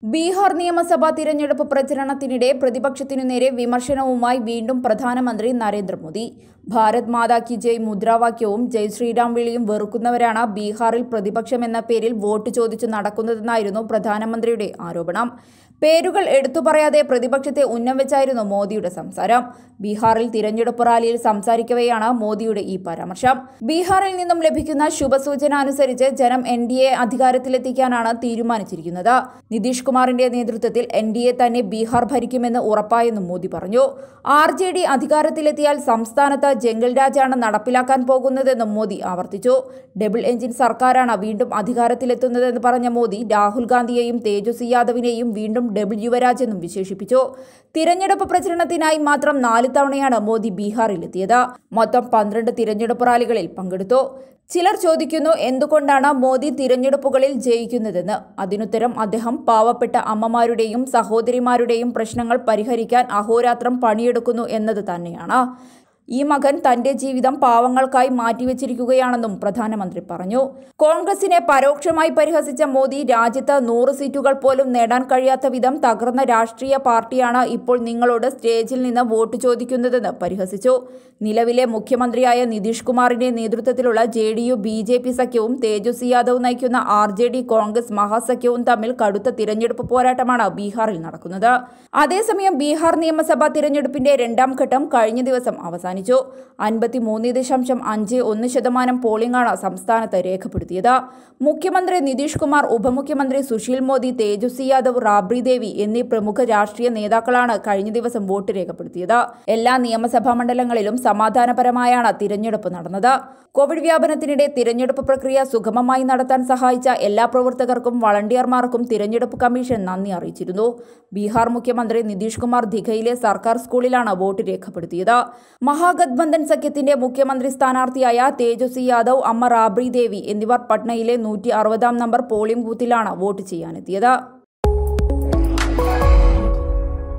ബീഹാർ നിയമസഭാ തിരഞ്ഞെടുപ്പ് പ്രചരണത്തിനിടെ പ്രതിപക്ഷത്തിനു നേരെ വിമർശനവുമായി വീണ്ടും പ്രധാനമന്ത്രി നരേന്ദ്രമോദി ഭാരത് മാതാ കി ജയ് മുദ്രാവാക്യവും ജയ് ശ്രീറാം വിളിയും വെറുക്കുന്നവരാണ് ബീഹാറിൽ പ്രതിപക്ഷമെന്ന പേരിൽ വോട്ട് ചോദിച്ചു നടക്കുന്നതെന്നായിരുന്നു പ്രധാനമന്ത്രിയുടെ ആരോപണം പേരുകൾ എടുത്തു പറയാതെ പ്രതിപക്ഷത്തെ ഉന്നം വെച്ചായിരുന്നു മോദിയുടെ സംസാരം ബീഹാറിൽ തിരഞ്ഞെടുപ്പ് റാലിയിൽ സംസാരിക്കവെയാണ് മോദിയുടെ ഈ പരാമർശം ബീഹാറിൽ നിന്നും ലഭിക്കുന്ന ശുഭസൂചന അനുസരിച്ച് ജനം എൻ ഡി എ അധികാരത്തിലെത്തിക്കാനാണ് തീരുമാനിച്ചിരിക്കുന്നത് നിതീഷ് കുമാറിന്റെ നേതൃത്വത്തിൽ എൻ ഡി എ തന്നെ ബീഹാർ ഭരിക്കുമെന്ന് ഉറപ്പായെന്നും മോദി പറഞ്ഞു ആർ ജെ ഡി അധികാരത്തിലെത്തിയാൽ സംസ്ഥാനത്ത് ജംഗൽ രാജാണ് നടപ്പിലാക്കാൻ പോകുന്നതെന്നും മോദി ആവർത്തിച്ചു ഡബിൾ എഞ്ചിൻ സർക്കാരാണ് വീണ്ടും അധികാരത്തിലെത്തുന്നതെന്ന് പറഞ്ഞ മോദി രാഹുൽ ഗാന്ധിയെയും തേജസ്വി യാദവിനെയും വീണ്ടും ഡബിൾ യുവരാജ് എന്നും വിശേഷിപ്പിച്ചു തിരഞ്ഞെടുപ്പ് പ്രചരണത്തിനായി മാത്രം നാല് തവണയാണ് മോദി ബീഹാറിലെത്തിയത് മൊത്തം പന്ത്രണ്ട് തിരഞ്ഞെടുപ്പ് റാലികളിൽ പങ്കെടുത്തു ചിലർ ചോദിക്കുന്നു എന്തുകൊണ്ടാണ് മോദി തിരഞ്ഞെടുപ്പുകളിൽ ജയിക്കുന്നതെന്ന് അതിനുത്തരം അദ്ദേഹം പാവപ്പെട്ട അമ്മമാരുടെയും സഹോദരിമാരുടെയും പ്രശ്നങ്ങൾ പരിഹരിക്കാൻ അഹോരാത്രം പണിയെടുക്കുന്നു എന്നത് തന്നെയാണ് ഈ മകൻ തന്റെ ജീവിതം പാവങ്ങൾക്കായി മാറ്റിവെച്ചിരിക്കുകയാണെന്നും പ്രധാനമന്ത്രി പറഞ്ഞു കോൺഗ്രസിനെ പരോക്ഷമായി പരിഹസിച്ച മോദി രാജ്യത്ത് നൂറ് സീറ്റുകൾ പോലും നേടാൻ കഴിയാത്ത വിധം തകർന്ന രാഷ്ട്രീയ പാർട്ടിയാണ് ഇപ്പോൾ നിങ്ങളോട് സ്റ്റേജിൽ നിന്ന് വോട്ട് ചോദിക്കുന്നതെന്ന് പരിഹസിച്ചു നിലവിലെ മുഖ്യമന്ത്രിയായ നിതീഷ് കുമാറിന്റെ നേതൃത്വത്തിലുള്ള J D U B J P സഖ്യവും തേജസ്വി യാദവ് നയിക്കുന്ന ആർ ജെ ഡി കോൺഗ്രസ് മഹാസഖ്യവും തമ്മിൽ കടുത്ത തിരഞ്ഞെടുപ്പ് പോരാട്ടമാണ് ബീഹാറിൽ നടക്കുന്നത് അതേസമയം ബീഹാർ നിയമസഭാ തിരഞ്ഞെടുപ്പിന്റെ രണ്ടാം ഘട്ടം കഴിഞ്ഞ ദിവസം അവസാനിച്ചു അൻപത്തിമൂന്ന് ദശാംശം അഞ്ച് ഒന്ന് ശതമാനം പോളിംഗാണ് സംസ്ഥാനത്ത് രേഖപ്പെടുത്തിയത് മുഖ്യമന്ത്രി നിതീഷ് കുമാർ ഉപമുഖ്യമന്ത്രി സുശീൽ മോദി തേജസ്വി യാദവ് റാബ്രി ദേവി എന്നീ പ്രമുഖ രാഷ്ട്രീയ നേതാക്കളാണ് കഴിഞ്ഞ ദിവസം വോട്ട് രേഖപ്പെടുത്തിയത് എല്ലാ നിയമസഭാ മണ്ഡലങ്ങളിലും സമാധാനപരമായാണ് തിരഞ്ഞെടുപ്പ് നടന്നത് കോവിഡ് വ്യാപനത്തിനിടെ തിരഞ്ഞെടുപ്പ് പ്രക്രിയ സുഗമമായി നടത്താൻ സഹായിച്ച എല്ലാ പ്രവർത്തകർക്കും വളണ്ടിയർമാർക്കും തിരഞ്ഞെടുപ്പ് കമ്മീഷൻ നന്ദി അറിയിച്ചിരുന്നു ബീഹാർ മുഖ്യമന്ത്രി നിതീഷ് കുമാർ ദിഘയിലെ സർക്കാർ സ്കൂളിലാണ് വോട്ട് രേഖപ്പെടുത്തിയത് മഹാഗത്ബന്ധൻ സഖ്യത്തിന്റെ മുഖ്യമന്ത്രി സ്ഥാനാർത്ഥിയായ തേജസ്വി യാദവ് അമ്മ റാബ്രി ദേവി എന്നിവർ പട്നയിലെ നൂറ്റി അറുപതാം നമ്പർ പോളിംഗ് ബൂത്തിലാണ് വോട്ട് ചെയ്യാനെത്തിയത്